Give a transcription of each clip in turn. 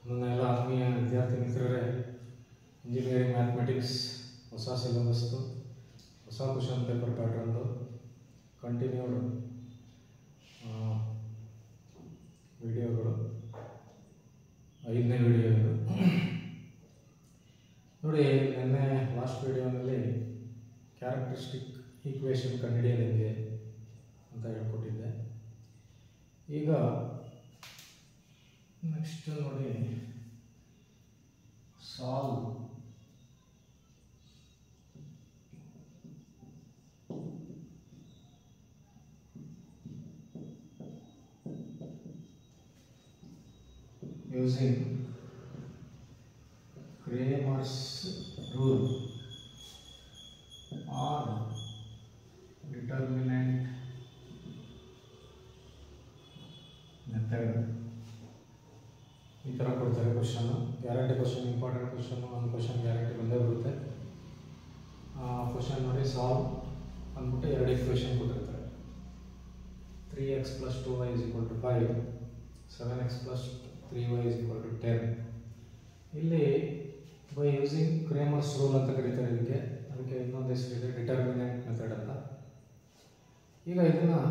ನನ್ನ ಎಲ್ಲ ಆತ್ಮೀಯ ವಿದ್ಯಾರ್ಥಿ ಮಿತ್ರರೇ ಇಂಜಿನಿಯರಿಂಗ್ ಮ್ಯಾಥಮೆಟಿಕ್ಸ್ ಹೊಸ ಸಿಲೆಬಸ್ದು ಹೊಸ ಕ್ವಶನ್ ಪೇಪರ್ ಪ್ಯಾಟ್ರನ್ದು ಕಂಟಿನ್ಯೂಡ್ ವಿಡಿಯೋಗಳು ಐದನೇ ವಿಡಿಯೋ ಇದು ನೋಡಿ ನಿನ್ನೆ ಲಾಸ್ಟ್ ವಿಡಿಯೋನಲ್ಲಿ ಕ್ಯಾರೆಕ್ಟರಿಸ್ಟಿಕ್ ಈಕ್ವೇಷನ್ ಕಂಡುಹಿಡಿಯೋದು ಹೆಂಗೆ ಅಂತ ಹೇಳ್ಕೊಟ್ಟಿದ್ದೆ ಈಗ ನೆಕ್ಸ್ಟ್ ನೋಡಿ solve using Kramer's rule or determinant method ಈ ಥರ ಕೊಡ್ತಾರೆ question guarantee question important question ಒಂದು ಕ್ವಶನ್ ಗ್ಯಾರಂಟಿ ಬಂದೇ ಬರುತ್ತೆ ಕ್ವಶನ್ ನೋಡಿ ಸಾಲ್ವ್ ಅಂದ್ಬಿಟ್ಟು ಎರಡು ಇಕ್ವೇಷನ್ ಕೊಟ್ಟಿರ್ತಾರೆ three x plus two y is equal to five seven x plus three y is equal to ten ಇಲ್ಲಿ ಬೈ ಯೂಸಿಂಗ್ ಕ್ರೇಮರ್ಸ್ ರೂಲ್ ಅಂತ ಕರೀತಾರೆ ಇದಕ್ಕೆ ಅದಕ್ಕೆ ಇನ್ನೊಂದು ಹೆಸರಿದೆ ಡಿಟರ್ಮಿನೆಂಟ್ ಮೆಥಡ್ ಅಂತ ಈಗ ಇದನ್ನು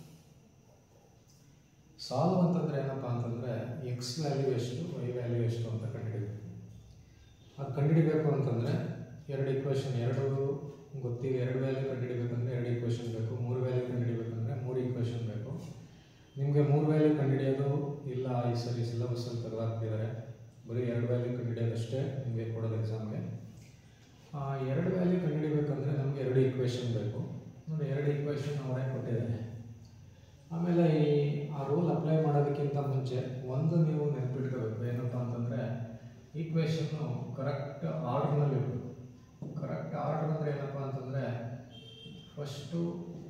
ಸಾಲ್ವ್ ಅಂತಂದರೆ ಏನಪ್ಪ ಅಂತಂದರೆ ಎಕ್ಸ್ ವ್ಯಾಲ್ಯೂ ಎಷ್ಟು ವೈ ವ್ಯಾಲ್ಯೂ ಎಷ್ಟು ಅಂತ ಕಂಡುಹಿಡಿಬೇಕು ಅದು ಕಂಡುಹಿಡಿಬೇಕು ಅಂತಂದರೆ ಎರಡು ಇಕ್ವೇಷನ್ ಎರಡು ಗೊತ್ತಿಲ್ಲ ಎರಡು ವ್ಯಾಲ್ಯೂ ಕಂಡುಹಿಡಿಬೇಕಂದ್ರೆ ಎರಡು ಇಕ್ವೇಷನ್ ಬೇಕು ಮೂರು ವ್ಯಾಲ್ಯೂ ಕಂಡುಹಿಡಿಬೇಕಂದ್ರೆ ಮೂರು ಇಕ್ವೇಷನ್ ಬೇಕು ನಿಮಗೆ ಮೂರು ವ್ಯಾಲ್ಯೂ ಕಂಡುಹಿಡಿಯೋದು ಇಲ್ಲ ಈ ಸರಿ ಸಿಲೆಬಸ್ಸಲ್ಲಿ ತೆಗೆದಾಕ್ತಿದ್ದಾರೆ ಬರೀ ಎರಡು ವ್ಯಾಲ್ಯೂ ಕಂಡುಹಿಡಿಯೋದಷ್ಟೇ ನಿಮಗೆ ಕೊಡೋದು ಎಕ್ಸಾಮ್ಗೆ ಎರಡು ವ್ಯಾಲ್ಯೂ ಕಂಡುಹಿಡಿಬೇಕಂದ್ರೆ ನಮಗೆ ಎರಡು ಇಕ್ವೇಷನ್ ಬೇಕು ನೋಡಿ ಎರಡು ಇಕ್ವೇಷನ್ ಅವರೇ ಕೊಟ್ಟಿದ್ದಾರೆ ಆಮೇಲೆ ಈ ಆ ರೂಲ್ ಅಪ್ಲೈ ಮಾಡೋದಕ್ಕಿಂತ ಮುಂಚೆ ಒಂದು ನೀವು ನೆನಪಿಟ್ಕೋಬೇಕು ಏನಪ್ಪ ಅಂತಂದರೆ ಈಕ್ವೇಷನ್ನು ಕರೆಕ್ಟ್ ಆರ್ಡ್ರ್ನಲ್ಲಿ ಇರಬೇಕು ಕರೆಕ್ಟ್ ಆರ್ಡ್ರ್ ಅಂದರೆ ಏನಪ್ಪ ಅಂತಂದರೆ ಫಸ್ಟು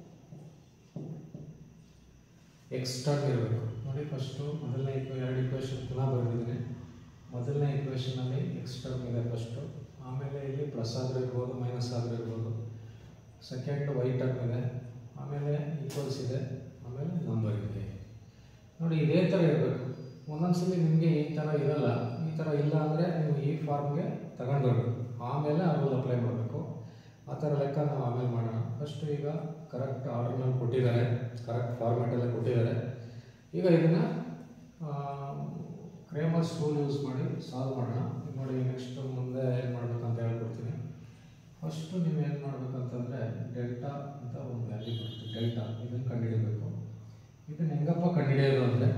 ಎಕ್ಸ್ಟರ್ನ್ ಇರಬೇಕು ನೋಡಿ ಫಸ್ಟು ಮೊದಲನೇ ಇಕ್ವೆ ಎರಡು ಇಕ್ವೇಷನ್ ಪುನಃ ಬರೆದಿದ್ದೀನಿ ಮೊದಲನೇ ಇಕ್ವೇಷನಲ್ಲಿ ಎಕ್ಸ್ಟರ್ನ್ ಇದೆ ಫಸ್ಟು ಆಮೇಲೆ ಇಲ್ಲಿ ಪ್ಲಸ್ ಆದರೂ ಇರ್ಬೋದು ಮೈನಸ್ ಆದರೂ ಇರ್ಬೋದು ಸೆಕೆಂಡ್ ವೈ ಟರ್ಮ್ ಇದೆ ಆಮೇಲೆ ಈಕ್ವಲ್ಸ್ ಇದೆ ಆಮೇಲೆ ನಂಬರ್ ಇದೆ ನೋಡಿ ಇದೇ ಥರ ಇರಬೇಕು ಒಂದೊಂದ್ಸಲಿ ನಿಮಗೆ ಈ ಥರ ಇರಲ್ಲ ಈ ಥರ ಇಲ್ಲ ಅಂದರೆ ನೀವು ಈ ಫಾರ್ಮ್ಗೆ ತಗೊಂಡು ಬರಬೇಕು ಆಮೇಲೆ ಆ ರೂಲ್ ಅಪ್ಲೈ ಮಾಡಬೇಕು ಆ ಥರ ಲೆಕ್ಕ ನಾವು ಆಮೇಲೆ ಮಾಡೋಣ ಫಸ್ಟು ಈಗ ಕರೆಕ್ಟ್ ಆರ್ಡರ್ನಲ್ಲಿ ಕೊಟ್ಟಿದ್ದಾರೆ ಕರೆಕ್ಟ್ ಫಾರ್ಮ್ಯಾಟಲ್ಲೇ ಕೊಟ್ಟಿದ್ದಾರೆ ಈಗ ಇದನ್ನು ಕ್ರೇಮರ್ಸ್ ರೂಲ್ ಯೂಸ್ ಮಾಡಿ ಸಾಲ್ವ್ ಮಾಡೋಣ ಈಗ ನೋಡಿ ನೆಕ್ಸ್ಟ್ ಮುಂದೆ ಏನು ಮಾಡಬೇಕಂತ ಹೇಳ್ಕೊಡ್ತೀನಿ ಫಸ್ಟು ನೀವು ಏನು ಮಾಡಬೇಕಂತಂದರೆ ಡೆಲ್ಟಾ ಅಂತ ಒಂದು ವ್ಯಾಲ್ಯೂ ಬರುತ್ತೆ ಡೆಲ್ಟಾ ಇದನ್ನು ಕಂಡುಹಿಡಿಬೇಕು ಇದನ್ನು ಹೆಂಗಪ್ಪ ಕಂಡುಹಿಡಿಯೋದು ಅಂದರೆ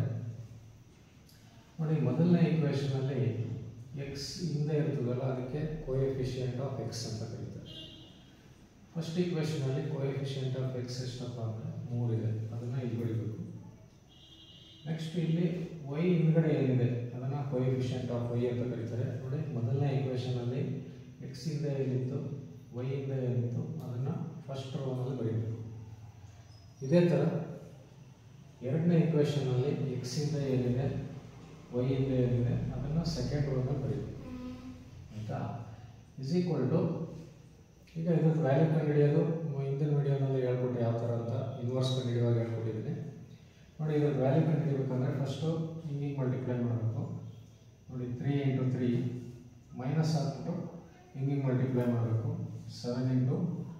ನೋಡಿ ಮೊದಲನೇ ಇಕ್ವೇಷನಲ್ಲಿ ಎಕ್ಸ್ ಹಿಂದೆ ಇರ್ತದಲ್ಲ ಅದಕ್ಕೆ ಕೋಎಫಿಷಿಯಂಟ್ ಆಫ್ ಎಕ್ಸ್ ಅಂತ ಕರೀತಾರೆ ಫಸ್ಟ್ ಇಕ್ವೇಷನಲ್ಲಿ ಕೋಎಫಿಷಿಯಂಟ್ ಆಫ್ ಎಕ್ಸ್ ಎಷ್ಟಪ್ಪ ಅಂದರೆ ಮೂರಿದೆ ಅದನ್ನು ಇಲ್ಲಿ ಬಡಿಬೇಕು ನೆಕ್ಸ್ಟ್ ಇಲ್ಲಿ ವೈ ಹಿಂದ್ಗಡೆ ಏನಿದೆ ಅದನ್ನು ಕೋಎಫಿಷಿಯಂಟ್ ಆಫ್ ವೈ ಅಂತ ಕರೀತಾರೆ ನೋಡಿ ಮೊದಲನೇ ಇಕ್ವೇಷನಲ್ಲಿ ಎಕ್ಸ್ ಹಿಂದೆ ಏನಿತ್ತು ವೈ ಇಂದ ಏನಿತ್ತು ಅದನ್ನು ಫಸ್ಟ್ ರೋನಲ್ಲಿ ಬರೀಬೇಕು ಇದೇ ಥರ ಎರಡನೇ ಇಕ್ವೇಷನಲ್ಲಿ ಎಕ್ಸಿಂದ ಏನಿದೆ ವೈ ಇಂದ ಏನಿದೆ ಅದನ್ನು ಸೆಕೆಂಡ್ ರೋನಲ್ಲಿ ಬರೀಬೇಕು ಆಯಿತಾ ಇಸ್ ಈಕ್ವಲ್ ಟು ಈಗ ಇದ್ರದ್ದು ವ್ಯಾಲ್ಯೂ ಕಂಡುಹಿಡಿಯೋದು ಹಿಂದಿನ ವಿಡಿಯೋನಲ್ಲಿ ಹೇಳ್ಕೊಟ್ಟೆ ಯಾವ ಥರ ಅಂತ ಇನ್ವರ್ಸ್ ಕಂಡುಹಿಡಿಯುವಾಗ ಹೇಳ್ಕೊಟ್ಟಿದ್ದೀನಿ ನೋಡಿ ಇದ್ರದ್ದು ವ್ಯಾಲ್ಯೂ ಕಂಡುಹಿಡಿಬೇಕಂದ್ರೆ ಫಸ್ಟು ಹಿಂಗೆ ಮಲ್ಟಿಪ್ಲೈ ಮಾಡಬೇಕು ನೋಡಿ ತ್ರೀ ಇಂಟು ತ್ರೀ ಮೈನಸ್ ಹಾಕ್ಬಿಟ್ಟು ಹಿಂಗೆ ಮಲ್ಟಿಪ್ಲೈ ಮಾಡಬೇಕು seven into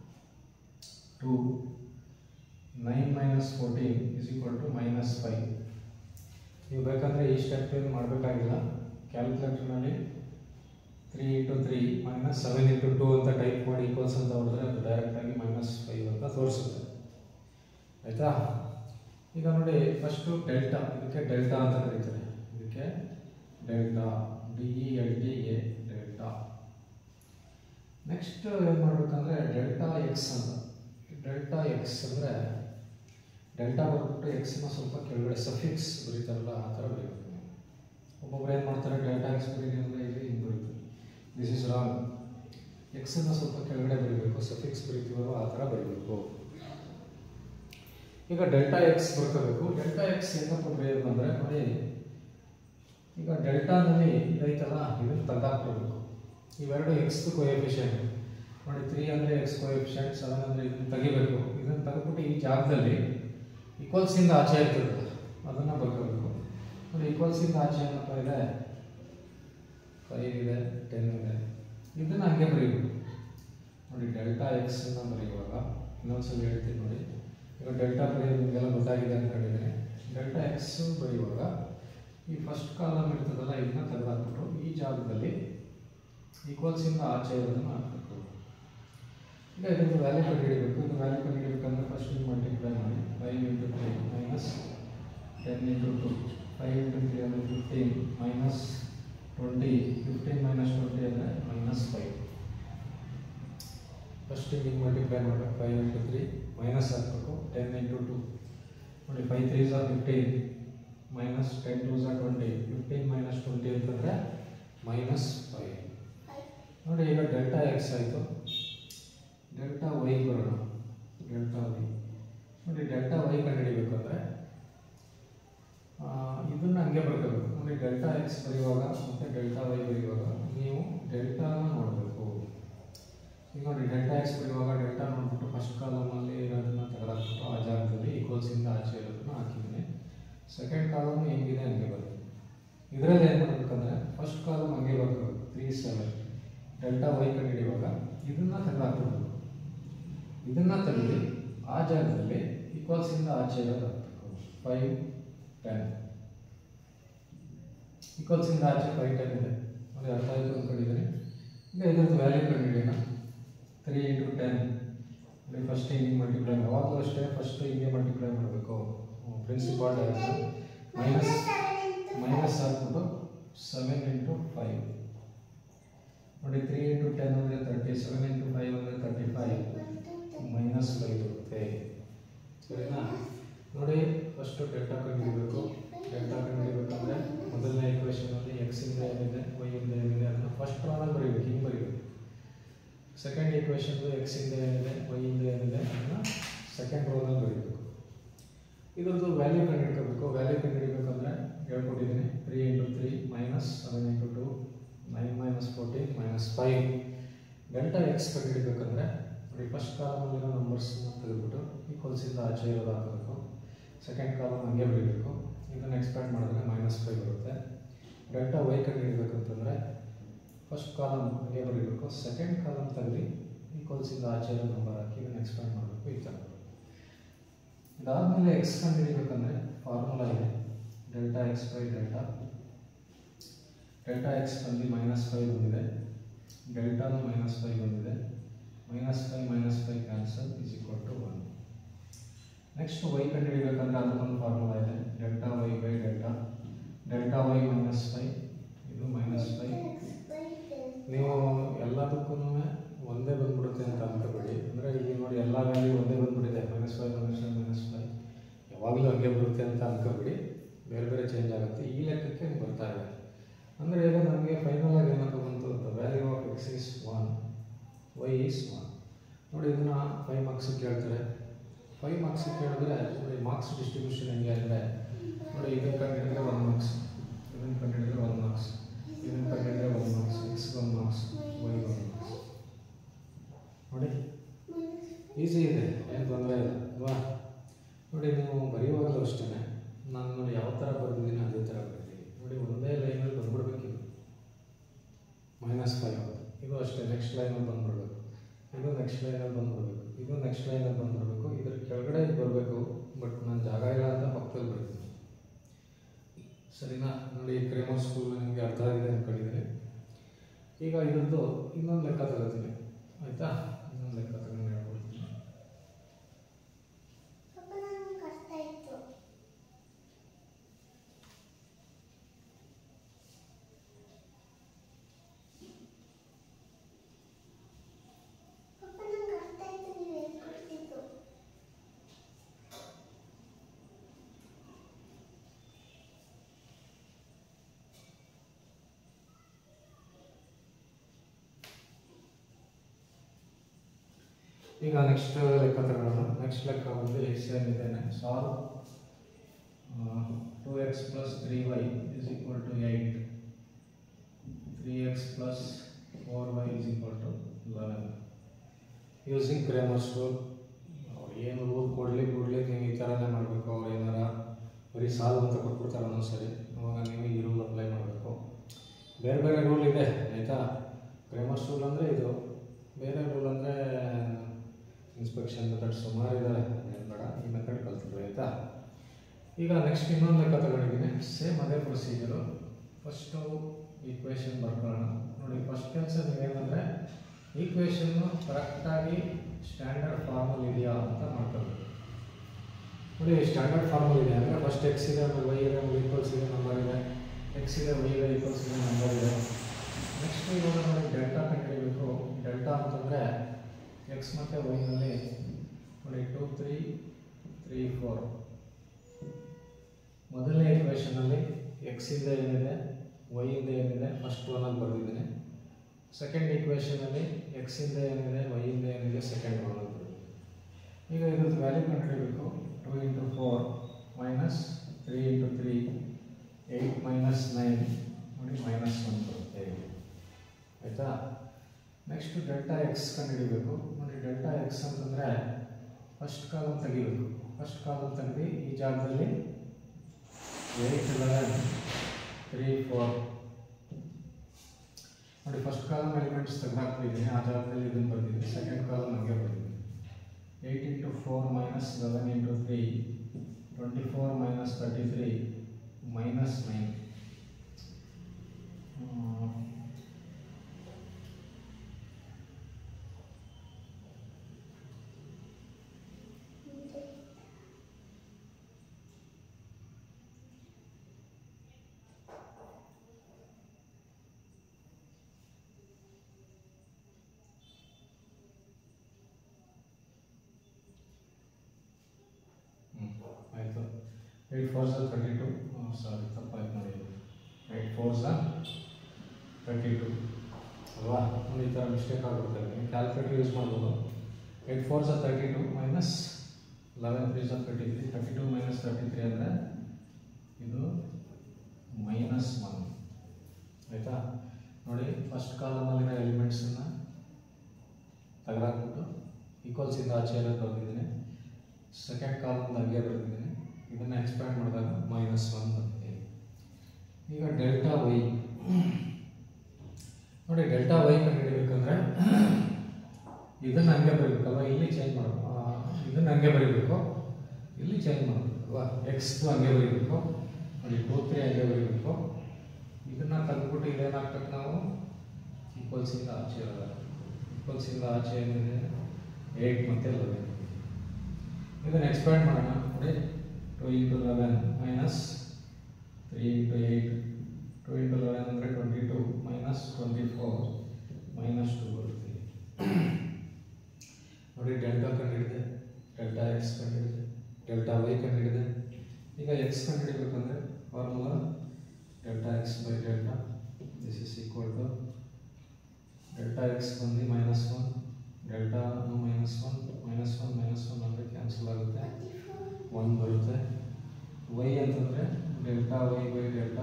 two nine minus fourteen is equal to minus five ನೀವು ಬೇಕಂದರೆ ಈ ಸ್ಟೆಪ್ ಏನು ಮಾಡಬೇಕಾಗಿಲ್ಲ ಕ್ಯಾಲ್ಕುಲೇಟರ್ನಲ್ಲಿ three into three minus seven into two ಅಂತ ಟೈಪ್ ಮಾಡಿ ಈಕ್ವಲ್ಸ್ ಅಂತ ಹೊಡೆದ್ರೆ ಅದು ಡೈರೆಕ್ಟಾಗಿ ಮೈನಸ್ ಫೈವ್ ಅಂತ ತೋರಿಸುತ್ತೆ ಆಯಿತಾ ಈಗ ನೋಡಿ ಫಸ್ಟು ಡೆಲ್ಟಾ ಇದಕ್ಕೆ ಡೆಲ್ಟಾ ಅಂತ ಕರೀತಾರೆ ಇದಕ್ಕೆ delta D E L T A delta next ಏನು ಮಾಡಬೇಕಂದ್ರೆ ಡೆಲ್ಟಾ ಎಕ್ಸ್ ಅಂತ ಡೆಲ್ಟಾ ಎಕ್ಸ್ ಅಂದರೆ ಡೆಲ್ಟಾ ಬರ್ಬಿಟ್ಟು ಎಕ್ಸ್ನ ಸ್ವಲ್ಪ ಕೆಳಗಡೆ ಸಫಿಕ್ಸ್ ಬರೀತಾರಲ್ಲ ಆ ಥರ ಬರೀಬೇಕು ಒಬ್ಬೊಬ್ರು ಏನು ಮಾಡ್ತಾರೆ ಡೆಲ್ಟಾ ಎಕ್ಸ್ ಬರೀರಿ ಅಂದರೆ ಇಲ್ಲಿ ಹಿಂಗೆ ಬರೀತಾರೆ ದಿಸ್ ಇಸ್ ರಾಂಗ್ ಎಕ್ಸನ್ನು ಸ್ವಲ್ಪ ಕೆಳಗಡೆ ಬರೀಬೇಕು ಸಫಿಕ್ಸ್ ಬರೀತೀವಲ್ಲ ಆ ಥರ ಬರೀಬೇಕು ಈಗ ಡೆಲ್ಟಾ ಎಕ್ಸ್ ಬರ್ಕೋಬೇಕು ಡೆಲ್ಟಾ ಎಕ್ಸ್ ಹೆಂಗಪ್ಪ ಬರೆಯೋದು ಅಂದರೆ ನೋಡಿ ಈಗ ಡೆಲ್ಟಾನಲ್ಲಿ ಇದೈತಲ್ಲ ಇದನ್ನು ತೆಗೆದಾಕ್ಬಿಡ್ಬೇಕು ಇವೆರಡು ಎಕ್ಸ್ ಕೋಎಫಿಷಿಯಂಟ್ ನೋಡಿ ತ್ರೀ ಅಂದರೆ ಎಕ್ಸ್ ಕೋಎಫಿಷಿಯಂಟ್ ಸೆವೆನ್ ಅಂದರೆ ಇದನ್ನು ತೆಗಿಬೇಕು ಇದನ್ನು ತೆಗೆದ್ಬಿಟ್ಟು ಈ ಜಾಗದಲ್ಲಿ ಈಕ್ವಲ್ಸಿಂದ ಆಚೆ ಇರ್ತದೆ ಅದನ್ನು ಬರ್ಕೋಬೇಕು ನೋಡಿ ಈಕ್ವಲ್ಸಿಂದ ಆಚೆ ಏನಪ್ಪ ಇದೆ ಫೈವ್ ಇದೆ ಟೆನ್ ಇದೆ ಇದನ್ನು ಹಂಗೆ ಬರೀಬೇಕು ನೋಡಿ ಡೆಲ್ಟಾ ಎಕ್ಸನ್ನು ಬರೆಯುವಾಗ ಇನ್ನೊಂದ್ಸಲ ಹೇಳ್ತೀನಿ ನೋಡಿ ಈಗ ಡೆಲ್ಟಾ ಬರೆಯೋದು ನಿಮಗೆಲ್ಲ ಗೊತ್ತಾಗಿದೆ ಅಂತ ಹೇಳಿದ್ದೀನಿ ಡೆಲ್ಟಾ ಎಕ್ಸ್ ಬರೆಯುವಾಗ ಈ ಫಸ್ಟ್ ಕಾಲಮ್ ಇರ್ತದಲ್ಲ ಇದನ್ನ ತೆಗೆದಾಕ್ಬಿಟ್ಟು ಈ ಜಾಗದಲ್ಲಿ ಈಕ್ವಲ್ಸಿಂದ ಆಚೆ ಇರೋದನ್ನು ಹಾಕಬೇಕು ಈಗ ಇದನ್ನು ವ್ಯಾಲ್ಯೂ ಕಂಡುಹಿಡಿಬೇಕು ಇದು ವ್ಯಾಲ್ಯೂ ಕಂಡುಹಿಡಿಬೇಕಂದ್ರೆ ಫಸ್ಟ್ ನೀವು ಮಲ್ಟಿಪ್ಲೈ ಮಾಡಿ five into three minus ten into two five into three ಅಂದರೆ fifteen minus twenty fifteen minus twenty ಅಂದರೆ ಮೈನಸ್ ಫೈವ್ ಫಸ್ಟ್ ಹಿಂಗೆ ಮಲ್ಟಿಪ್ಲೈ ಮಾಡಬೇಕು ಫೈವ್ ಇಂಟು ತ್ರೀ ಮೈನಸ್ ಹಾಕಬೇಕು ಟೆನ್ ಇಂಟು ಟು ನೋಡಿ ಫೈವ್ ತ್ರೀ ಝಾ fifteen minus ten two ಝಾ twenty fifteen minus twenty ಅಂತಂದರೆ minus five ನೋಡಿ ಈಗ ಡೆಲ್ಟಾ ಎಕ್ಸ್ ಆಯಿತು ಡೆಲ್ಟಾ ವೈ ಬರೋಣ ಡೆಲ್ಟಾ ವೈ ನೋಡಿ ಡೆಲ್ಟಾ ವೈ ಕಂಡುಹಿಡಿಬೇಕು ಅಂದರೆ ಇದನ್ನು ಹಂಗೆ ಬರ್ಕೋಬೇಕು ನೋಡಿ ಡೆಲ್ಟಾ ಎಕ್ಸ್ ಬರೆಯುವಾಗ ಮತ್ತು ಡೆಲ್ಟಾ ವೈ ಬರೆಯುವಾಗ ನೀವು ಡೆಲ್ಟಾನ ನೋಡಬೇಕು ಈಗ ನೋಡಿ ಡೆಲ್ಟಾ ಎಕ್ಸ್ ಬರೆಯುವಾಗ ಡೆಲ್ಟಾ ನೋಡ್ಬಿಟ್ಟು ಫಸ್ಟ್ ಕಾಲಮಲ್ಲಿ ಇರೋದನ್ನ ತೆಗೆದಾಕ್ಬಿಟ್ಟು ಆ ಜಾಗದಲ್ಲಿ ಈಕ್ವಲ್ಸಿಂದ ಆಚೆ ಇರೋದನ್ನ ಹಾಕಿದ್ದೀನಿ ಸೆಕೆಂಡ್ ಕಾಲಮ್ ಹೆಂಗಿದೆ ಹಂಗೆ ಬರುತ್ತೆ ಇದರಲ್ಲಿ ಏನು ಮಾಡಬೇಕಂದ್ರೆ ಫಸ್ಟ್ ಕಾಲಮ್ ಹಂಗೆ ಬರ್ಕೋಬೇಕು ತ್ರೀ ಸೆವೆನ್ ಡೆಲ್ಟಾ ವೈ ಕಂಡುಹಿಡಿಯುವಾಗ ಇದನ್ನು ತೆಗೆದಾಕ್ಬಿಡ್ಬೇಕು ಇದನ್ನು ತೆಗೆದು ಆ ಜಾಗದಲ್ಲಿ ಈಕ್ವಲ್ಸಿಂದ ಆಚೆ ಇರೋದು ಹಾಕ್ಬೇಕು ಫೈವ್ ಟೆನ್ ಈಕ್ವಲ್ಸಿಂದ ಆಚೆ ಫೈವ್ ಟೆನ್ ಇದೆ ನೋಡಿ ಅರ್ಥ ಆಯಿತು ಅಂದ್ಕೊಂಡಿದ್ದೀನಿ ಈಗ ಇದ್ರದ್ದು ವ್ಯಾಲ್ಯೂ ಕಂಡುಹಿಡಿಯೋಣ ತ್ರೀ ಇಂಟು ಟೆನ್ ನೋಡಿ ಫಸ್ಟ್ ಹಿಂಗೆ ಮಲ್ಟಿಪ್ಲೈ ಯಾವಾಗಲೂ ಅಷ್ಟೇ ಫಸ್ಟ್ ಹಿಂಗೆ ಮಲ್ಟಿಪ್ಲೈ ಮಾಡಬೇಕು ಪ್ರಿನ್ಸಿಪಾಲ್ ಡೈರೆಕ್ಷನ್ ಮೈನಸ್ ಮೈನಸ್ ಹಾಕ್ಬಿಟ್ಟು ಸೆವೆನ್ ಇಂಟು ಫೈವ್ ನೋಡಿ ತ್ರೀ ಇಂಟು ಟೆನ್ ಅಂದರೆ ತರ್ಟಿ ಸೆವೆನ್ ಇಂಟು ಫೈವ್ ಅಂದರೆ ತರ್ಟಿ ಫೈವ್ ಮೈನಸ್ ಫೈವ್ ಬರುತ್ತೆ ಸರಿನಾ ನೋಡಿ ಫಸ್ಟು ಡೆಲ್ಟಾ ಕಂಡುಹಿಡಬೇಕು ಡೆಲ್ಟಾ ಕಂಡುಹಿಡಬೇಕಂದ್ರೆ ಮೊದಲನೇ ಇಕ್ವೇಷನಲ್ಲಿ ಎಕ್ಸಿಂದ ಏನಿದೆ ವೈಯಿಂದ ಏನಿದೆ ಅದನ್ನು ಫಸ್ಟ್ ರಾನಲ್ಲಿ ಬರೀಬೇಕು ಹಿಂಗೆ ಬರೀಬೇಕು ಸೆಕೆಂಡ್ ಇಕ್ವೇಷನ್ದು ಎಕ್ಸಿಂದ ಏನಿದೆ ವೈಯಿಂದ ಏನಿದೆ ಅದನ್ನು ಸೆಕೆಂಡ್ ರೋನಲ್ಲಿ ಬರೀಬೇಕು ಇದ್ರದ್ದು ವ್ಯಾಲ್ಯೂ ಕಂಡುಹಿಡ್ಕೋಬೇಕು ವ್ಯಾಲ್ಯೂ ಕಂಡುಹಿಡಬೇಕಂದ್ರೆ ಹೇಳ್ಕೊಟ್ಟಿದ್ದೀನಿ three into three minus seven into two nine minus fourteen minus five delta x ಕಂಡುಹಿಡಬೇಕಂದ್ರೆ ನೋಡಿ ಫಸ್ಟ್ ಕಾಲಮಲ್ಲಿರೋ ನಂಬರ್ಸ್ನ ತೆಗೆದುಬಿಟ್ಟು ಈಕ್ವಲ್ಸಿಂದ ಆಚೆ ಇರೋದು ಹಾಕಬೇಕು ಸೆಕೆಂಡ್ ಕಾಲಮ್ ಹಂಗೆ ಬರೀಬೇಕು ಇದನ್ನು ಎಕ್ಸ್ಪ್ಯಾಂಡ್ ಮಾಡಿದ್ರೆ ಮೈನಸ್ ಫೈವ್ ಬರುತ್ತೆ ಡೆಲ್ಟಾ ವೈ ಕಂಡುಹಿಡಬೇಕಂತಂದರೆ ಫಸ್ಟ್ ಕಾಲಮ್ ಹಂಗೆ ಬರೀಬೇಕು ಸೆಕೆಂಡ್ ಕಾಲಮ್ ತೆಗೆದು ಈಕ್ವಲ್ಸಿಂದ ಆಚೆ ಇರೋ ನಂಬರ್ ಹಾಕಿ ಇದನ್ನು ಎಕ್ಸ್ಪ್ಯಾಂಡ್ ಮಾಡಬೇಕು ಈ ಥರ ಇದಾದಮೇಲೆ ಎಕ್ಸ್ ಕಂಡುಹಿಡಿಬೇಕಂದ್ರೆ ಫಾರ್ಮುಲಾ ಇದೆ delta x by delta delta x ಬಂದು ಮೈನಸ್ ಫೈವ್ ಬಂದಿದೆ ಡೆಲ್ಟಾನು ಮೈನಸ್ ಫೈವ್ ಬಂದಿದೆ minus five minus five cancel is equal to one next y ಕಂಡುಹಿಡಿಬೇಕಂದ್ರೆ ಅದಕ್ಕೊಂದು ಫಾರ್ಮುಲಾ ಇದೆ delta y by delta delta y minus five ಇದು minus five ನೀವು ಎಲ್ಲದಕ್ಕೂ ಒಂದೇ ಬಂದ್ಬಿಡುತ್ತೆ ಅಂತ ಅನ್ಕೋಬೇಡಿ ಅಂದರೆ ಈಗ ನೋಡಿ ಎಲ್ಲ ವ್ಯಾಲ್ಯೂ ಒಂದೇ ಬಂದ್ಬಿಟ್ಟಿದೆ minus five minus five minus five ಯಾವಾಗಲೂ ಹಂಗೆ ಬರುತ್ತೆ ಅಂತ ಅನ್ಕೋಬೇಡಿ ಬೇರೆ ಬೇರೆ ಚೇಂಜ್ ಆಗುತ್ತೆ ಈ ಲೆಕ್ಕಕ್ಕೆ ಬರ್ತಾ ಇದೆ ಅಂದರೆ ಈಗ ನಮಗೆ ಫೈನಲ್ ಆಗಿ ಏನಂತ ಬಂತು ಅಂತ value of x is one y is one ನೋಡಿ ಇದನ್ನು ಫೈವ್ ಮಾರ್ಕ್ಸಿಗೆ ಕೇಳ್ತಾರೆ ಫೈವ್ ಮಾರ್ಕ್ಸಿಗೆ ಕೇಳಿದ್ರೆ ನೋಡಿ ಮಾರ್ಕ್ಸ್ ಡಿಸ್ಟ್ರಿಬ್ಯೂಷನ್ ಹೆಂಗೆ ಅಂದರೆ ನೋಡಿ ಇದನ್ನು ಕಂಡಿಡಿದ್ರೆ ಒನ್ ಮಾರ್ಕ್ಸ್ ಇದನ್ನು ಕಂಡಿಡಿದ್ರೆ ಒನ್ ಮಾರ್ಕ್ಸ್ ಇದನ್ನು ಕಂಡಿಡಿದ್ರೆ one marks x one marks y one marks ನೋಡಿ ಈಸಿ ಇದೆ ಏನು ತೊಂದರೆ ಇಲ್ಲ ಅಲ್ವಾ ನೋಡಿ ನೀವು ಬರೆಯುವಾಗಲೂ ಅಷ್ಟೇ ನಾನು ನೋಡಿ ಯಾವ ಥರ ಬರೆದಿದ್ದೀನಿ ಅದೇ ಥರ ಬರೆದಿದ್ದೀನಿ ನೋಡಿ ಒಂದೇ ಲೈನಲ್ಲಿ ಬಂದ್ಬಿಡ್ಬೇಕು ಇದು ಮೈನಸ್ ಫೈವ್ ಇದು ಅಷ್ಟೇ ನೆಕ್ಸ್ಟ್ ಲೈನಲ್ಲಿ ಬಂದ್ಬಿಡ್ಬೇಕು ಇದು ನೆಕ್ಸ್ಟ್ ಲೈನಲ್ಲಿ ಬಂದ್ಬಿಡ್ಬೇಕು ಇದು ನೆಕ್ಸ್ಟ್ ಲೈನಲ್ಲಿ ಬಂದ್ಬಿಡ್ಬೇಕು ಇದ್ರ ಕೆಳಗಡೆ ಬರಬೇಕು ಬಟ್ ನಾನು ಜಾಗ ಇಲ್ಲ ಅಂತ ಪಕ್ಕದಲ್ಲಿ ಬರ್ತೀನಿ ಸರಿನಾ ನೋಡಿ ಕ್ರೇಮರ್ ಸ್ಕೂಲ್ ನಿಮಗೆ ಅರ್ಥ ಆಗಿದೆ ಅಂದ್ಕೊಂಡಿದ್ದೀನಿ ಈಗ ಇದ್ರದ್ದು ಇನ್ನೊಂದು ಲೆಕ್ಕ ತಗೋತೀನಿ ಆಯಿತಾ ಇನ್ನೊಂದು ಲೆಕ್ಕ ತಗೊಂಡು ಹೇಳ್ಕೊಡ್ತೀನಿ ಪಪ್ಪ ನಂಗೆ ಕಷ್ಟ ಇತ್ತು ಪಪ್ಪ ನಂಗೆ ಕಷ್ಟ ಇತ್ತು ನೀವು ಹೇಳ್ಕೊಡ್ತಿದ್ದು ಈಗ ನೆಕ್ಸ್ಟ್ ಲೆಕ್ಕ ತಗೊಳ್ಳೋಣ ನೆಕ್ಸ್ಟ್ ಲೆಕ್ಕ ಬಂದು ಎಕ್ಸ್ ಏನಿದೆ solve two x plus three y is equal to eight three x plus four y is equal to eleven using Cramer's ಸ್ಕೂಲ್ ಅವ್ರು ಏನು ರೂಲ್ ಕೊಡಲಿ ಕೊಡಲಿ ನೀವು ಈ ಥರನೇ ಮಾಡಬೇಕು ಅವ್ರು ಏನಾರ ಬರೀ ಸಾಲ್ವ್ ಅಂತ ಕೊಟ್ಬಿಡ್ತಾರೆ ಒಂದೊಂದು ಸರಿ ಅವಾಗ ನೀವು ಈ ರೂಲ್ ಅಪ್ಲೈ ಮಾಡಬೇಕು ಬೇರೆ ಬೇರೆ ರೂಲ್ ಇದೆ ಆಯಿತಾ ಕ್ರೇಮರ್ಸ್ ರೂಲ್ ಅಂದರೆ ಇದು ಬೇರೆ ರೂಲ್ ಅಂದರೆ ಇನ್ಸ್ಪೆಕ್ಷನ್ ಮೆಥಡ್ ಸುಮಾರು ಇದ್ದಾರೆ ಏನು ಬೇಡ ಈ ಮೆಥಡ್ ಕಲ್ತಿದ್ರು ಆಯಿತಾ ಈಗ ನೆಕ್ಸ್ಟ್ ಇನ್ನೊಂದು ಲೆಕ್ಕ ತಗೊಂಡಿದ್ದೀನಿ ಸೇಮ್ ಅದೇ ಪ್ರೊಸೀಜರು ಫಸ್ಟು ಈಕ್ವೇಷನ್ ಬರ್ಕೊಳ್ಳೋಣ ನೋಡಿ ಫಸ್ಟ್ ಕೆಲಸ ನೀವೇನಂದರೆ ಈಕ್ವೇಷನ್ನು ಕರೆಕ್ಟಾಗಿ ಸ್ಟ್ಯಾಂಡರ್ಡ್ ಫಾರ್ಮಲ್ ಇದೆಯಾ ಅಂತ ಮಾಡ್ಕೋಬೇಕು ನೋಡಿ ಸ್ಟ್ಯಾಂಡರ್ಡ್ ಫಾರ್ಮಲ್ ಇದೆ ಅಂದರೆ ಫಸ್ಟ್ ಎಕ್ಸ್ ಇದೆ ಆಮೇಲೆ ವೈ ಇದೆ ಆಮೇಲೆ ಈಕ್ವಲ್ಸ್ ಇದೆ ನಂಬರ್ ಇದೆ ಎಕ್ಸ್ ಇದೆ ವೈ ಇದೆ ಈಕ್ವಲ್ಸ್ ಇದೆ ನಂಬರ್ ಇದೆ ನೆಕ್ಸ್ಟ್ ಇವಾಗ ನೋಡಿ ಡೆಲ್ಟಾ ಕಂಡುಹಿಡಿಯಬೇಕು ಡೆಲ್ಟಾ ಅಂತಂದರೆ ಎಕ್ಸ್ ಮತ್ತು ವೈನಲ್ಲಿ ನೋಡಿ ಟು ತ್ರೀ ತ್ರೀ ಫೋರ್ ಮೊದಲನೇ ಇಕ್ವೇಷನಲ್ಲಿ ಎಕ್ಸಿಂದ ಏನಿದೆ ವೈಯಿಂದ ಏನಿದೆ ಫಸ್ಟ್ ಒನಲ್ಲಿ ಬರೆದಿದ್ದೀನಿ ಸೆಕೆಂಡ್ ಇಕ್ವೇಷನಲ್ಲಿ ಎಕ್ಸಿಂದ ಏನಿದೆ ವೈಯಿಂದ ಏನಿದೆ ಸೆಕೆಂಡ್ ಒನಲ್ಲಿ ಬರೆದಿದ್ದೀನಿ ಈಗ ಇದ್ರದ್ದು ವ್ಯಾಲ್ಯೂ ಕಂಡುಹಿಡಿಯಬೇಕು two into four minus three into three eight minus nine ನೋಡಿ ಮೈನಸ್ ಒನ್ ಬರುತ್ತೆ ಆಯಿತಾ ನೆಕ್ಸ್ಟ್ ಡೆಲ್ಟಾ ಎಕ್ಸ್ ಕಂಡುಹಿಡಿಬೇಕು ನೋಡಿ ಡೆಲ್ಟಾ ಎಕ್ಸ್ ಅಂತಂದರೆ ಫಸ್ಟ್ ಕಾಲಮ್ ತೆಗಿಬೇಕು ಫಸ್ಟ್ ಕಾಲಮ್ ತೆಗೆದು ಈ ಜಾಗದಲ್ಲಿ ಏಯ್ಟ್ ಲೆವೆನ್ ತ್ರೀ ಫೋರ್ ನೋಡಿ ಫಸ್ಟ್ ಕಾಲಮ್ ಎಲಿಮೆಂಟ್ಸ್ ತೆಗೆದಾಕ್ತಿದ್ದೀನಿ ಆ ಜಾಗದಲ್ಲಿ ಇದನ್ನು ಬರ್ದಿದ್ದೀನಿ ಸೆಕೆಂಡ್ ಕಾಲಮ್ ಹಂಗೆ ಬರ್ದಿದ್ದೀನಿ eight into four minus eleven into three twenty four minus thirty three minus nine ಆಯಿತು ಏಯ್ಟ್ ಫೋರ್ ಝಾ ತರ್ಟಿ ಟು ಸಾರಿ ತಪ್ಪಾಯ್ತು ನೋಡಿ ಏಯ್ಟ್ ಫೋರ್ ಝಾ ತರ್ಟಿ ಟು ಅಲ್ವಾ ನೋಡಿ ಈ ಥರ ಮಿಸ್ಟೇಕ್ ಆಗಿರುತ್ತೆ ನೀವು ಕ್ಯಾಲ್ಕುಲೇಟರ್ ಯೂಸ್ ಮಾಡ್ಬೋದು ಏಯ್ಟ್ ಫೋರ್ ಝಾ thirty two minus eleven three ಝಾ thirty three thirty two minus thirty three ಅಂದರೆ ಇದು ಮೈನಸ್ ಒನ್ ಆಯಿತಾ ನೋಡಿ ಫಸ್ಟ್ ಕಾಲಮಲ್ಲಿನ ಎಲಿಮೆಂಟ್ಸನ್ನು ತೆಗೆದಾಕ್ಬಿಟ್ಟು ಈಕ್ವಲ್ಸಿಂದ ಆಚೆ ಎಲ್ಲ ಬರ್ತಿದ್ದೀನಿ ಸೆಕೆಂಡ್ ಕಾಲಮ್ದು ಹಂಗೆ ಬರ್ತಿದ್ದೀನಿ ಇದನ್ನು ಎಕ್ಸ್ಪ್ಯಾಂಡ್ ಮಾಡಿದಾಗ ಮೈನಸ್ ಒನ್ ಬರುತ್ತೆ ಈಗ ಡೆಲ್ಟಾ ವೈ ನೋಡಿ ಡೆಲ್ಟಾ ವೈ ಕಂಡುಹಿಡಿಬೇಕಂದ್ರೆ ಇದನ್ನು ಹಂಗೆ ಬರೀಬೇಕಲ್ವ ಇಲ್ಲಿ ಚೇಂಜ್ ಮಾಡಬೇಕು ಇದನ್ನು ಹಂಗೆ ಬರೀಬೇಕು ಇಲ್ಲಿ ಚೇಂಜ್ ಮಾಡಬೇಕು ಅಲ್ವಾ ಎಕ್ಸ್ದು ಹಂಗೆ ಬರೀಬೇಕು ನೋಡಿ ಟೂ ತ್ರೀ ಹಂಗೆ ಬರೀಬೇಕು ಇದನ್ನು ತೆಗೆದ್ಬಿಟ್ಟು ಇದೇನಾಗ್ಬೇಕು ನಾವು ಈಕ್ವಲ್ಸಿಂದ ಆಚೆ ಇರೋದು ಈಕ್ವಲ್ಸಿಂದ ಆಚೆ ಏನಿದೆ ಏಯ್ಟ್ ಮತ್ತು ಲೆವೆನ್ ಇದನ್ನು ಎಕ್ಸ್ಪ್ಯಾಂಡ್ ಮಾಡೋಣ ನೋಡಿ two into eleven minus three into eight two into eleven ಅಂದರೆ twenty two minus twenty four minus two ಬರುತ್ತೆ ನೋಡಿ ಡೆಲ್ಟಾ ಕಂಡುಹಿಡಿದೆ ಡೆಲ್ಟಾ ಎಕ್ಸ್ ಕಂಡುಹಿಡಿದೆ ಡೆಲ್ಟಾ ವೈ ಕಂಡುಹಿಡಿದೆ ಈಗ ಎಕ್ಸ್ ಕಂಡುಹಿಡಿಬೇಕಂದ್ರೆ formula delta x by delta this is equal to delta x ಬಂದು minus one delta minus one minus one minus one ಅಂದರೆ cancel ಆಗುತ್ತೆ ಒನ್ ಬರುತ್ತೆ ವೈ ಅಂತಂದರೆ delta y by delta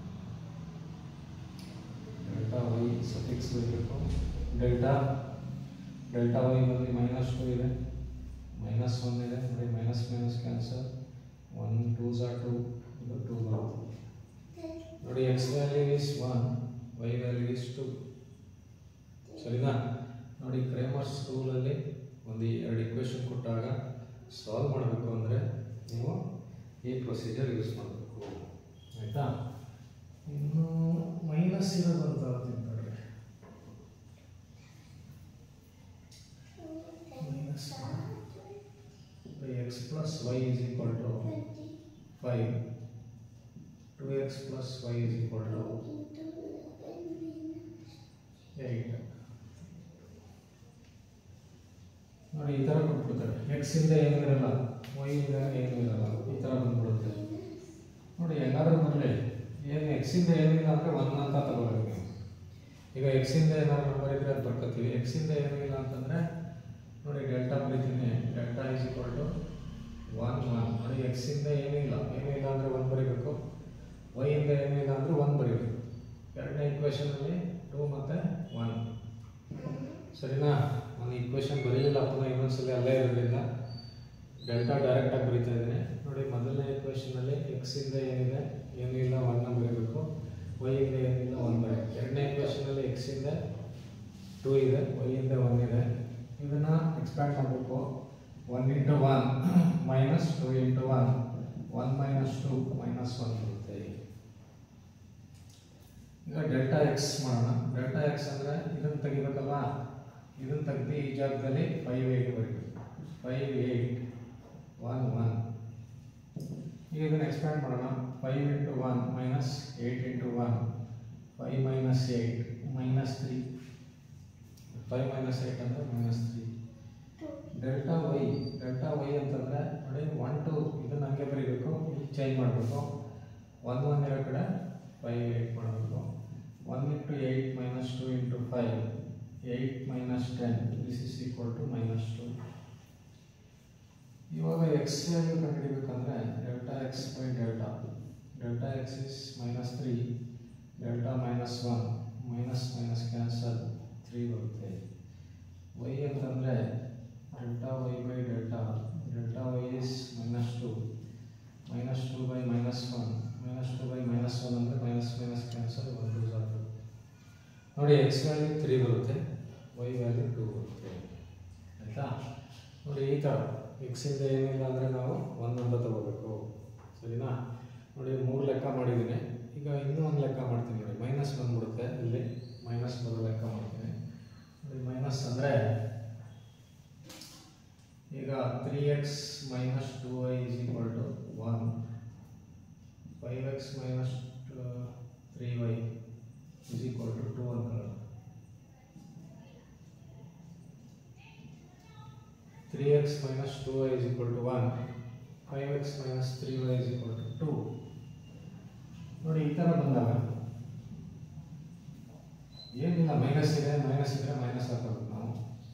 delta y suffix ಬರಬೇಕು delta delta y ಬಂದು minus two ಇದೆ minus one ಇದೆ ನೋಡಿ minus minus cancel one two ಝಾ ಟು ಇದು ಟೂ ಬರುತ್ತೆ ನೋಡಿ x value is one y value is two ಸರಿನಾ ನೋಡಿ ಕ್ರೇಮರ್ಸ್ ರೂಲಲ್ಲಿ ಒಂದು ಎರಡು ಇಕ್ವೇಷನ್ ಕೊಟ್ಟಾಗ ಸಾಲ್ವ್ ಮಾಡಬೇಕು ಅಂದರೆ ನೀವು ಈ ಪ್ರೊಸೀಜರ್ ಯೂಸ್ ಮಾಡಬೇಕು ಆಯಿತಾ ಇನ್ನು ಮೈನಸ್ ಇರೋದು ಅಂತ ತಿಂತಾರೆ minus x plus y is equal to five two x plus y is equal to eight ನೋಡಿ ಈ ಥರ ಕೊಟ್ಬಿಡ್ತಾರೆ ಎಕ್ಸ್ ಇಂದ ಏನೂ ಇರಲ್ಲ ವೈ ಇಂದ ಏನೂ ಇರಲ್ಲ ಈ ಥರ ಬಂದ್ಬಿಡುತ್ತೆ ನೋಡಿ ಹೆಂಗಾದ್ರೂ ಬರಲಿ ಏನು ಎಕ್ಸಿಂದ ಏನಿಲ್ಲ ಅಂದರೆ ಒನ್ ಅಂತ ತಗೋಬೇಕು ನೀವು ಈಗ ಎಕ್ಸಿಂದ ಏನಾದ್ರು ನಂಬರ್ ಇದ್ರೆ ಅದು ಬರ್ಕೋತೀವಿ ಎಕ್ಸಿಂದ ಏನೂ ಇಲ್ಲ ಅಂತಂದರೆ ನೋಡಿ ಡೆಲ್ಟಾ ಬರೀತೀನಿ delta is equal to one one ನೋಡಿ ಎಕ್ಸಿಂದ ಏನೂ ಇಲ್ಲ ಏನೂ ಇಲ್ಲ ಅಂದರೆ ಒನ್ ಬರೀಬೇಕು ವೈಯಿಂದ ಏನೂ ಇಲ್ಲ ಅಂದರೆ ಒನ್ ಬರೀಬೇಕು ಎರಡನೇ ಇಕ್ವೇಷನಲ್ಲಿ ಟೂ ಮತ್ತು ಒನ್ ಸರಿನಾ ನಾನು ಇಕ್ವೇಷನ್ ಬರೀಲಿಲ್ಲ ಪುನಃ ಇನ್ನೊಂದ್ಸಲಿ ಅಲ್ಲೇ ಇರೋದ್ರಿಂದ ಡೆಲ್ಟಾ ಡೈರೆಕ್ಟಾಗಿ ಬರೀತಾ ಇದ್ದೀನಿ ನೋಡಿ ಮೊದಲನೇ ಇಕ್ವೇಷನಲ್ಲಿ ಎಕ್ಸಿಂದ ಏನಿದೆ ಏನೂ ಇಲ್ಲ ಒನ್ನ ಬರೀಬೇಕು ವೈ ಇಂದ ಏನಿಲ್ಲ ಒನ್ ಬೈ ಎರಡನೇ ಇಕ್ವೇಷನಲ್ಲಿ ಎಕ್ಸ್ ಇಂದ ಟೂ ಇದೆ ವೈ ಇಂದ ಒನ್ ಇದೆ ಇದನ್ನು ಎಕ್ಸ್ಪ್ಯಾಂಡ್ ಮಾಡಬೇಕು one into one minus two into one one minus two minus one ಬರುತ್ತೆ ಈಗ ಡೆಲ್ಟಾ ಎಕ್ಸ್ ಮಾಡೋಣ ಡೆಲ್ಟಾ ಎಕ್ಸ್ ಅಂದರೆ ಇದನ್ನು ತೆಗಿಬೇಕಲ್ವಾ ಇದನ್ನು ತೆಗ್ದು ಈ ಜಾಗದಲ್ಲಿ ಫೈವ್ ಏಯ್ಟ್ ಬರೀಬೇಕು ಫೈವ್ ಏಯ್ಟ್ ಒನ್ ಒನ್ ಈಗ ಇದನ್ನು ಎಕ್ಸ್ಪ್ಯಾಂಡ್ ಮಾಡೋಣ five into one minus eight into one five minus eight minus three five minus eight ಅಂದರೆ minus three delta y delta y ಅಂತಂದರೆ ನೋಡಿ ಒನ್ ಟು ಇದನ್ನು ಹಂಗೆ ಬರೀಬೇಕು ಚೇಂಜ್ ಮಾಡಬೇಕು ಒನ್ ಒನ್ ಇರೋ ಕಡೆ ಫೈವ್ ಏಯ್ಟ್ ಮಾಡಬೇಕು one into eight minus two into five eight minus ten this is equal to minus two ಇವಾಗ ಎಕ್ಸ್ ವ್ಯಾಲ್ಯೂ ಕಂಡುಹಿಡಿಬೇಕಂದ್ರೆ delta x by delta delta x is minus three delta minus one minus minus cancel three ಬರುತ್ತೆ y ಅಂತಂದರೆ delta y by delta delta y is minus two minus two by minus one minus two by minus one ಅಂದರೆ minus minus cancel one loose ಆಗ್ತದೆ ನೋಡಿ x value three ಬರುತ್ತೆ y value two ಬರುತ್ತೆ ಆಯಿತಾ ನೋಡಿ ಈ ಥರ ಎಕ್ಸಿಂದ ಏನಿಲ್ಲ ಅಂದರೆ ನಾವು ಒಂದು ಅಂತ ತಗೋಬೇಕು ಸರಿನಾ ನೋಡಿ ಮೂರು ಲೆಕ್ಕ ಮಾಡಿದ್ದೀನಿ ಈಗ ಇನ್ನೂ ಒಂದು ಲೆಕ್ಕ ಮಾಡ್ತೀನಿ ನೋಡಿ ಮೈನಸ್ ಬಂದ್ಬಿಡುತ್ತೆ ಇಲ್ಲಿ ಮೈನಸ್ ಬರೋ ಲೆಕ್ಕ ಮಾಡ್ತೀನಿ ನೋಡಿ ಮೈನಸ್ ಅಂದರೆ ಈಗ three x minus two y is equal to one five x minus three y is equal to two ಅನ್ಕೊಳ್ಳೋಣ three x minus two y is equal to one five x minus three y is equal to two ನೋಡಿ ಈ ಥರ ಬಂದಾಗ ಏನಿಲ್ಲ minus ಇದೆ minus ಇದ್ರೆ minus ಹಾಕೋಬೇಕು ನಾವು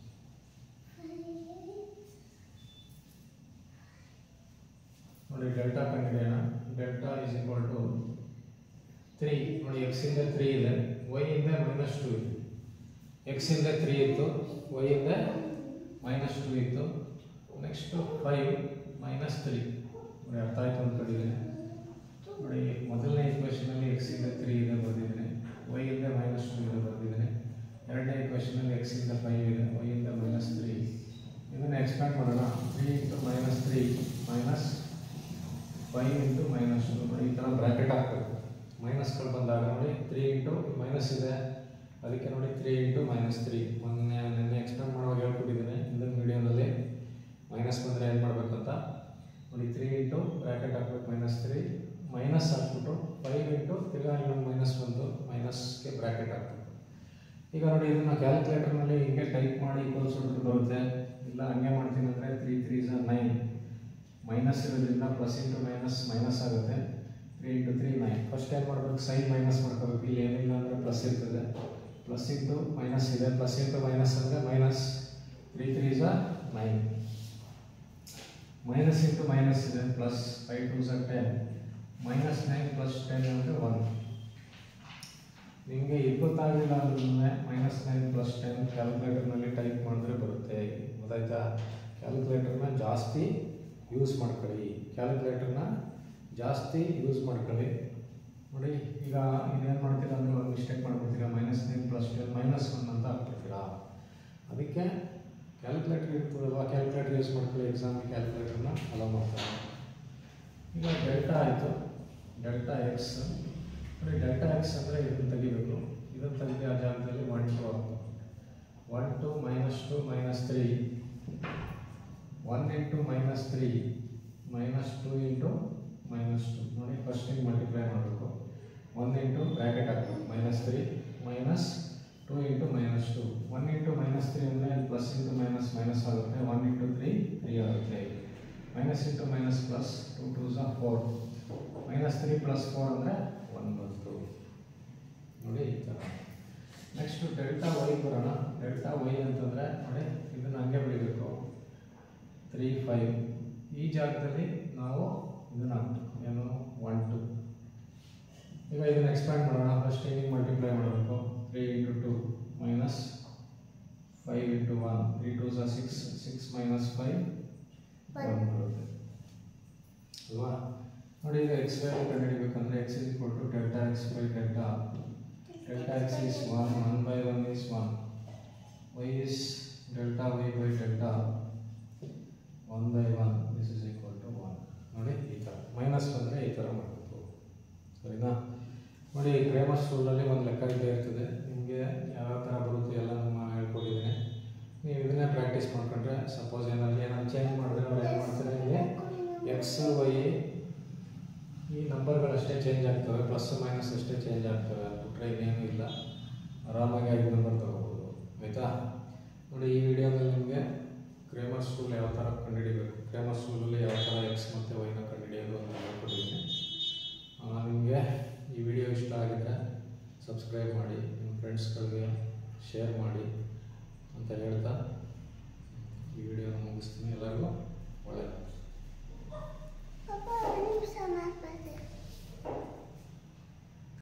ನೋಡಿ ಡೆಲ್ಟಾ ಕಂಡುಹಿಡಿಯೋಣ delta is equal to three ನೋಡಿ ಎಕ್ಸ್ ಇಂದ ತ್ರೀ ಇದೆ ವೈ ಇಂದ ಮೈನಸ್ ಟು ಇದೆ ಎಕ್ಸ್ ಇಂದ ತ್ರೀ ಇತ್ತು ವೈ ಇಂದ ಮೈನಸ್ ಟು ಇತ್ತು ನೆಕ್ಸ್ಟ್ ಫೈವ್ ಮೈನಸ್ ತ್ರೀ ನೋಡಿ ಅರ್ಥ ಆಯ್ತು ಅಂದ್ಕೊಂಡಿದ್ದೀನಿ ನೋಡಿ ಮೊದಲನೇ ಇಕ್ವೇಷನಲ್ಲಿ ಎಕ್ಸ್ ಇಂದ ತ್ರೀ ಇದೆ ಬರೆದಿದ್ದೀನಿ ವೈ ಇಂದ ಮೈನಸ್ ಟು ಇದೆ ಬರೆದಿದ್ದೀನಿ ಎರಡನೇ ಇಕ್ವೇಷನಲ್ಲಿ ಎಕ್ಸ್ ಇಂದ ಫೈವ್ ಇದೆ ವೈ ಇಂದ ಮೈನಸ್ ತ್ರೀ ಇದನ್ನು ಎಕ್ಸ್ಪ್ಯಾಂಡ್ ಮಾಡೋಣ three into minus three minus five into minus two ನೋಡಿ ಈ ಥರ ಬ್ರ್ಯಾಕೆಟ್ ಹಾಕ್ಬೇಕು ಮೈನಸ್ಗಳು ಬಂದಾಗ ನೋಡಿ ತ್ರೀ ಇಂಟು ಮೈನಸ್ ಇದೆ ಅದಕ್ಕೆ ನೋಡಿ ತ್ರೀ ಇಂಟು ಮೈನಸ್ ತ್ರೀ ಮೊನ್ನೆ ನಿನ್ನೆ ಎಕ್ಸ್ಪ್ಲೇನ್ ಮಾಡುವಾಗ ಹೇಳ್ಕೊಟ್ಟಿದ್ದೀನಿ ಹಿಂದಿನ ವೀಡಿಯೋನಲ್ಲಿ ಮೈನಸ್ ಬಂದರೆ ಏನು ಮಾಡಬೇಕಂತ ನೋಡಿ ತ್ರೀ ಇಂಟು ಬ್ರ್ಯಾಕೆಟ್ ಹಾಕ್ಬೇಕು ಮೈನಸ್ ತ್ರೀ ಮೈನಸ್ ಹಾಕ್ಬಿಟ್ಟು ಫೈವ್ ಇಂಟು ತಿರ್ಗಾ ಇನ್ನೊಂದು ಮೈನಸ್ ಬಂದು ಮೈನಸ್ಗೆ ಬ್ರ್ಯಾಕೆಟ್ ಹಾಕ್ಬೇಕು ಈಗ ನೋಡಿ ಇದನ್ನು ಕ್ಯಾಲ್ಕುಲೇಟರ್ನಲ್ಲಿ ಹಿಂಗೆ ಟೈಪ್ ಮಾಡಿ ಈಕ್ವಲ್ಸ್ ಹೊಡೆದ್ರೆ ಬರುತ್ತೆ ಇಲ್ಲ ಹಂಗೆ ಮಾಡ್ತೀನಿ ಅಂದರೆ ತ್ರೀ ತ್ರೀ ಝ ನೈನ್ ಮೈನಸ್ ಇರೋದ್ರಿಂದ ಪ್ಲಸ್ ಇಂಟು ಮೈನಸ್ ಮೈನಸ್ ಆಗುತ್ತೆ three into three nine first ಏನು ಮಾಡಬೇಕು ಸೈನ್ ಮೈನಸ್ ಮಾಡ್ಕೋಬೇಕು ಇಲ್ಲಿ ಏನಿಲ್ಲ ಅಂದರೆ ಪ್ಲಸ್ ಇರ್ತದೆ ಪ್ಲಸ್ ಇಂಟು ಮೈನಸ್ ಇದೆ ಪ್ಲಸ್ ಇಂಟು ಮೈನಸ್ ಅಂದರೆ ಮೈನಸ್ ತ್ರೀ ತ್ರೀ ಝ ನೈನ್ ಮೈನಸ್ ಇಂಟು ಮೈನಸ್ ಇದೆ ಪ್ಲಸ್ ಫೈವ್ ಟು ಝ ten minus nine plus ten ಅಂದರೆ ಒನ್ ನಿಮಗೆ ಗೊತ್ತಾಗಲಿಲ್ಲ ಅಂದ್ರೂ ಮೈನಸ್ ನೈನ್ ಪ್ಲಸ್ ಟೆನ್ ಕ್ಯಾಲ್ಕುಲೇಟರ್ನಲ್ಲಿ ಟೈಪ್ ಮಾಡಿದ್ರೆ ಬರುತ್ತೆ ಗೊತ್ತಾಯ್ತಾ ಕ್ಯಾಲ್ಕುಲೇಟರ್ನ ಜಾಸ್ತಿ ಯೂಸ್ ಮಾಡ್ಕೊಳ್ಳಿ ಕ್ಯಾಲ್ಕುಲೇಟರ್ನ ಜಾಸ್ತಿ ಯೂಸ್ ಮಾಡ್ಕೊಳ್ಳಿ ನೋಡಿ ಈಗ ಇದೇನು ಮಾಡ್ತೀರಾ ಅಂದರೆ ಒಂದು ಮಿಸ್ಟೇಕ್ ಮಾಡ್ಬಿಡ್ತೀರಾ minus nine plus ten minus one ಅಂತ ಹಾಕ್ಬಿಡ್ತೀರಾ ಅದಕ್ಕೆ ಕ್ಯಾಲ್ಕುಲೇಟರ್ ಇರ್ತದಲ್ವ ಕ್ಯಾಲ್ಕುಲೇಟರ್ ಯೂಸ್ ಮಾಡ್ಕೊಳ್ಳಿ ಎಕ್ಸಾಮ್ಗೆ ಕ್ಯಾಲ್ಕುಲೇಟರ್ನ ಅಲೋ ಮಾಡ್ತಾರೆ ಈಗ ಡೆಲ್ಟಾ ಆಯಿತು ಡೆಲ್ಟಾ ಎಕ್ಸ್ ನೋಡಿ ಡೆಲ್ಟಾ ಎಕ್ಸ್ ಅಂದರೆ ಇದನ್ನು ತೆಗಿಬೇಕು ಇದನ್ನು ತೆಗೆದು ಆ ಜಾಗದಲ್ಲಿ ಒನ್ ಟು ಆಗ್ತದೆ one two minus two minus three one into minus three minus two into minus two ನೋಡಿ ಫಸ್ಟಿಗೆ ಮಲ್ಟಿಪ್ಲೈ ಮಾಡಬೇಕು ಒನ್ ಇಂಟು ಬ್ರ್ಯಾಕೆಟ್ ಹಾಕಬೇಕು minus three minus two into minus two one into minus three ಅಂದರೆ plus into minus minus ಆಗುತ್ತೆ one into three three ಆಗುತ್ತೆ minus into minus plus two two ಝ four minus three plus four ಅಂದರೆ one ಬಂತು ನೋಡಿ ಈ ಥರ next delta y ಬರೋಣ delta y ಅಂತಂದರೆ ನೋಡಿ ಇದನ್ನು ಹಂಗೆ ಬೆಳಿಬೇಕು ತ್ರೀ ಫೈವ್ ಈ ಜಾಗದಲ್ಲಿ ನಾವು ಇದನ್ನು ಹಾಕ್ಬೇಕು ಏನು ಒನ್ ಟು ಈಗ ಇದನ್ನು ಎಕ್ಸ್ಪ್ಯಾಂಡ್ ಮಾಡೋಣ ಫಸ್ಟ್ ಹಿಂಗೆ ಮಲ್ಟಿಪ್ಲೈ ಮಾಡಬೇಕು three into two minus five into one three two ಝ six six minus five one ಬರುತ್ತೆ ಅಲ್ವಾ ನೋಡಿ ಈಗ ಎಕ್ಸ್ ವ್ಯಾಲ್ಯೂ ಕಂಡುಹಿಡಿಬೇಕಂದ್ರೆ x is equal to delta x by delta delta x is one one by one is one y is delta y by delta one by one this is equal to one ನೋಡಿ ಈ ಥರ minus ಬಂದರೆ ಈ ಥರ ಮಾಡಬೇಕು ಸರಿನಾ ನೋಡಿ ಕ್ರೇಮಸ್ ರೂಲಲ್ಲಿ ಒಂದು ಲೆಕ್ಕ ಇದ್ದೇ ಇರ್ತದೆ ನಿಮಗೆ ಯಾವ್ಯಾವ ಥರ ಬರುತ್ತೆ ಎಲ್ಲ ನಾನು ಹೇಳ್ಕೊಟ್ಟಿದ್ದೀನಿ ನೀವು ಇದನ್ನೇ ಪ್ರಾಕ್ಟೀಸ್ ಮಾಡ್ಕೊಂಡ್ರೆ ಸಪೋಸ್ ಏನಾದ್ರು ಏನಾದ್ರು ಚೇಂಜ್ ಮಾಡಿದ್ರೆ ಅವ್ರು ಏನು ಮಾಡ್ತಾರೆ ಇಲ್ಲಿ ಎಕ್ಸ್ ವೈ ಈ ನಂಬರ್ಗಳಷ್ಟೇ ಚೇಂಜ್ ಆಗ್ತವೆ ಪ್ಲಸ್ ಮೈನಸ್ ಅಷ್ಟೇ ಚೇಂಜ್ ಆಗ್ತವೆ ಅದು ಬಿಟ್ಟರೆ ಇನ್ನೇನು ಇಲ್ಲ ಆರಾಮಾಗಿ ಐದು ನಂಬರ್ ತಗೋಬೋದು ಆಯಿತಾ ನೋಡಿ ಈ ವಿಡಿಯೋದಲ್ಲಿ ನಿಮಗೆ ಕ್ರೇಮರ್ಸ್ ರೂಲ್ ಯಾವ ಥರ ಕಂಡುಹಿಡಿಬೇಕು ಕ್ರೇಮರ್ಸ್ ರೂಲಲ್ಲಿ ಯಾವ ಥರ ಎಕ್ಸ್ ಮತ್ತು ವೈನ ಕಂಡುಹಿಡಿಯೋದು ಅಂತ ಹೇಳ್ಕೊಟ್ಟಿದ್ದೀನಿ ನಿಮಗೆ ಈ ವಿಡಿಯೋ ಇಷ್ಟ ಆಗಿದ್ರೆ ಸಬ್ಸ್ಕ್ರೈಬ್ ಮಾಡಿ ನಿಮ್ಮ ಫ್ರೆಂಡ್ಸ್ಗಳಿಗೆ ಶೇರ್ ಮಾಡಿ ಅಂತ ಹೇಳ್ತಾ ಈ ವಿಡಿಯೋನ ಮುಗಿಸ್ತೀನಿ ಎಲ್ಲರಿಗೂ ಒಳ್ಳೆಯದು